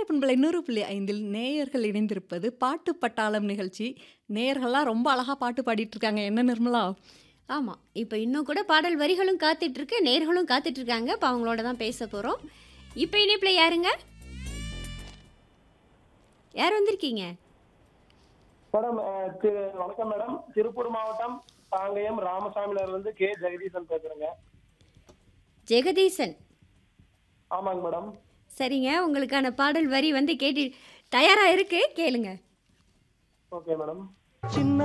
பண்பலை நூறு புள்ளி ஐந்தில் நேயர்கள் இணைந்திருப்பது பாட்டு பட்டாளம் நிகழ்ச்சி நேயர்கள்லாம் ரொம்ப அழகா பாட்டு பாடிட்டு இருக்காங்க என்ன நிர்மலா ஆமா இப்போ இன்னும் கூட பாடல் வரிகளும் காத்துட்டு இருக்கு நேர்களும் காத்துட்டு இருக்காங்க இப்போ அவங்களோட தான் பேச போறோம் இப்போ இணைப்புல யாருங்க யார் வந்திருக்கீங்க மேடம் அஹ், திரு- வணக்கம் மேடம் திருப்பூர் மாவட்டம் பாங்கயம் ராமசாமில இருந்து கே ஜெகதீசன் பேசுறேங்க ஜெகதீசன் ஆமாங்க மேடம் சரிங்க உங்களுக்கான பாடல் வரி வந்து கேட்டு தயாரா இருக்கு கேளுங்க ஓகே மேடம் சின்ன